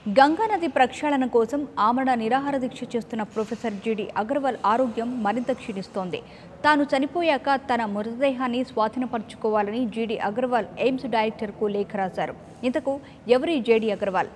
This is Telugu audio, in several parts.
గంగానది ప్రక్షాళన కోసం ఆమరణ నిరాహార దీక్ష చేస్తున్న ప్రొఫెసర్ జిడి అగర్వాల్ ఆరోగ్యం మరింత క్షీణిస్తోంది తాను చనిపోయాక తన మృతదేహాన్ని స్వాధీనపరచుకోవాలని జీడి అగర్వాల్ ఎయిమ్స్ డైరెక్టర్కు లేఖ రాశారు ఇంతకు ఎవరి జేడి అగర్వాల్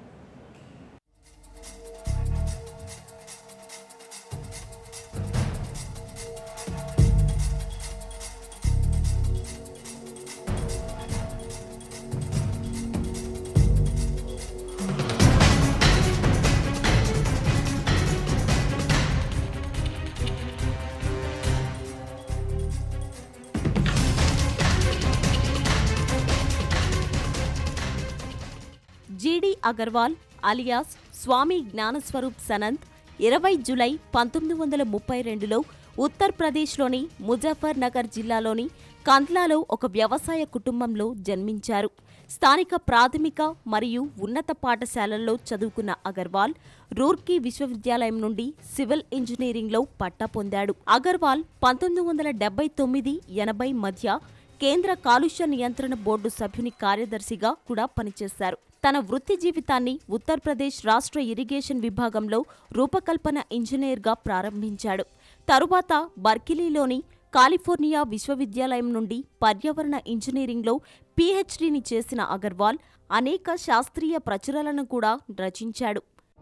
జీడి అగర్వాల్ అలియాస్ స్వామి జ్ఞానస్వరూప్ సనంత్ ఇరవై జులై పంతొమ్మిది వందల ముప్పై రెండులో ఉత్తరప్రదేశ్లోని ముజఫర్ నగర్ జిల్లాలోని కంద్లాలో ఒక వ్యవసాయ కుటుంబంలో జన్మించారు స్థానిక ప్రాథమిక మరియు ఉన్నత పాఠశాలల్లో చదువుకున్న అగర్వాల్ రూర్కీ విశ్వవిద్యాలయం నుండి సివిల్ ఇంజనీరింగ్లో పట్టా పొందాడు అగర్వాల్ పంతొమ్మిది వందల డెబ్బై తొమ్మిది ఎనభై మధ్య కేంద్ర కాలుష్య నియంత్రణ బోర్డు సభ్యుని కార్యదర్శిగా కూడా పనిచేశారు తన వృత్తి జీవితాన్ని ఉత్తరప్రదేశ్ రాష్ట్ర ఇరిగేషన్ విభాగంలో రూపకల్పన ఇంజనీర్గా ప్రారంభించాడు తరువాత బర్కిలీలోని కాలిఫోర్నియా విశ్వవిద్యాలయం నుండి పర్యావరణ ఇంజనీరింగ్లో పీహెచ్డీని చేసిన అగర్వాల్ అనేక శాస్త్రీయ ప్రచురణలను కూడా రచించాడు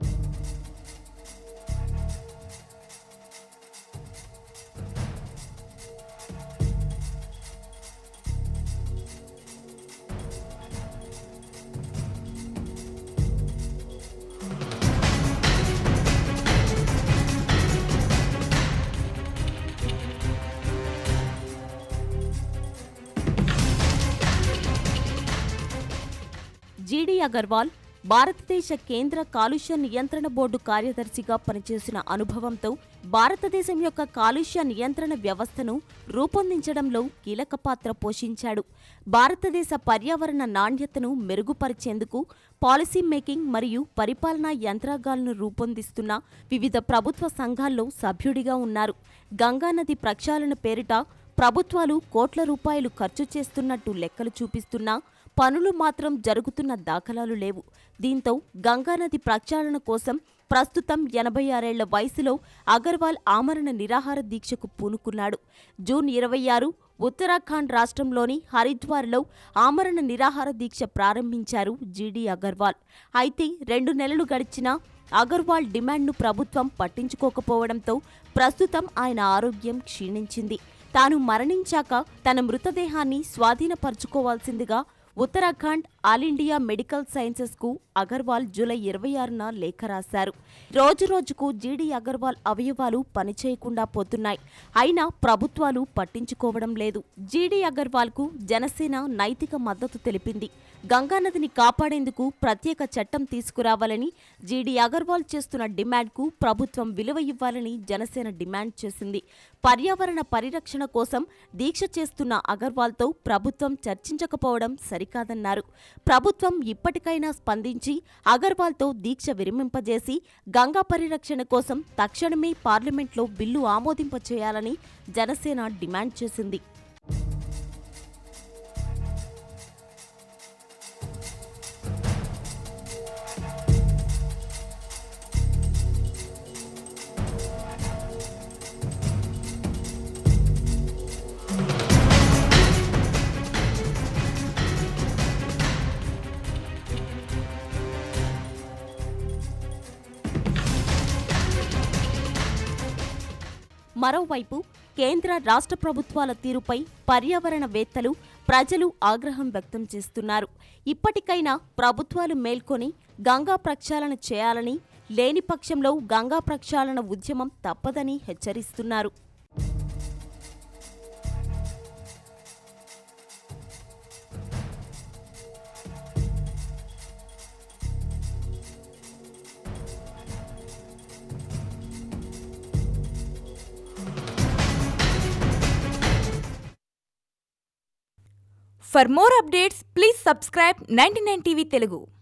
జీడీ అగర్వాల్ భారతదేశ కేంద్ర కాలుష్య నియంత్రణ బోర్డు కార్యదర్శిగా పనిచేసిన అనుభవంతో భారతదేశం యొక్క కాలుష్య నియంత్రణ వ్యవస్థను రూపొందించడంలో కీలక పాత్ర పోషించాడు భారతదేశ పర్యావరణ నాణ్యతను మెరుగుపరిచేందుకు పాలసీ మేకింగ్ మరియు పరిపాలనా యంత్రాంగాలను రూపొందిస్తున్న వివిధ ప్రభుత్వ సంఘాల్లో సభ్యుడిగా ఉన్నారు గంగానది ప్రక్షాళన పేరిట ప్రభుత్వాలు కోట్ల రూపాయలు ఖర్చు చేస్తున్నట్టు లెక్కలు చూపిస్తున్నా పనులు మాత్రం జరుగుతున్న దాఖలాలు లేవు దీంతో గంగానది ప్రక్షాళన కోసం ప్రస్తుతం ఎనభై ఆరేళ్ల వయసులో అగర్వాల్ ఆమరణ నిరాహార దీక్షకు పూనుకున్నాడు జూన్ ఇరవై ఆరు ఉత్తరాఖండ్ రాష్ట్రంలోని హరిద్వార్లో ఆమరణ నిరాహార దీక్ష ప్రారంభించారు జీడీ అగర్వాల్ అయితే రెండు నెలలు గడిచినా అగర్వాల్ డిమాండ్ను ప్రభుత్వం పట్టించుకోకపోవడంతో ప్రస్తుతం ఆయన ఆరోగ్యం క్షీణించింది తాను మరణించాక తన మృతదేహాన్ని స్వాధీనపరచుకోవాల్సిందిగా Uttarakhand all India medical sciences కు అగర్వాల్ జూలై ఇరవై ఆరున లేఖ రాశారు రోజురోజుకు జీడీ అగర్వాల్ అవయవాలు పనిచేయకుండా పోతున్నాయి అయినా ప్రభుత్వాలు పట్టించుకోవడం లేదు జీడీ అగర్వాల్ కు జనసేన నైతిక మద్దతు తెలిపింది గంగానదిని కాపాడేందుకు ప్రత్యేక చట్టం తీసుకురావాలని జీడీ అగర్వాల్ చేస్తున్న డిమాండ్కు ప్రభుత్వం విలువ ఇవ్వాలని జనసేన డిమాండ్ చేసింది పర్యావరణ పరిరక్షణ కోసం దీక్ష చేస్తున్న అగర్వాల్తో ప్రభుత్వం చర్చించకపోవడం సరికాదన్నారు ప్రభుత్వం ఇప్పటికైనా స్పందించి అగర్వాల్తో దీక్ష విరమింపజేసి గంగా పరిరక్షణ కోసం తక్షణమే పార్లమెంట్లో బిల్లు ఆమోదింపచేయాలని జనసేన డిమాండ్ చేసింది మరోవైపు కేంద్ర రాష్ట్ర ప్రభుత్వాల తీరుపై పర్యావరణవేత్తలు ప్రజలు ఆగ్రహం వ్యక్తం చేస్తున్నారు ఇప్పటికైనా ప్రభుత్వాలు మేల్కొని గంగా ప్రక్షాళన చేయాలని లేని పక్షంలో గంగా ప్రక్షాళన ఉద్యమం తప్పదని హెచ్చరిస్తున్నారు For more updates, please subscribe 99 TV Telugu.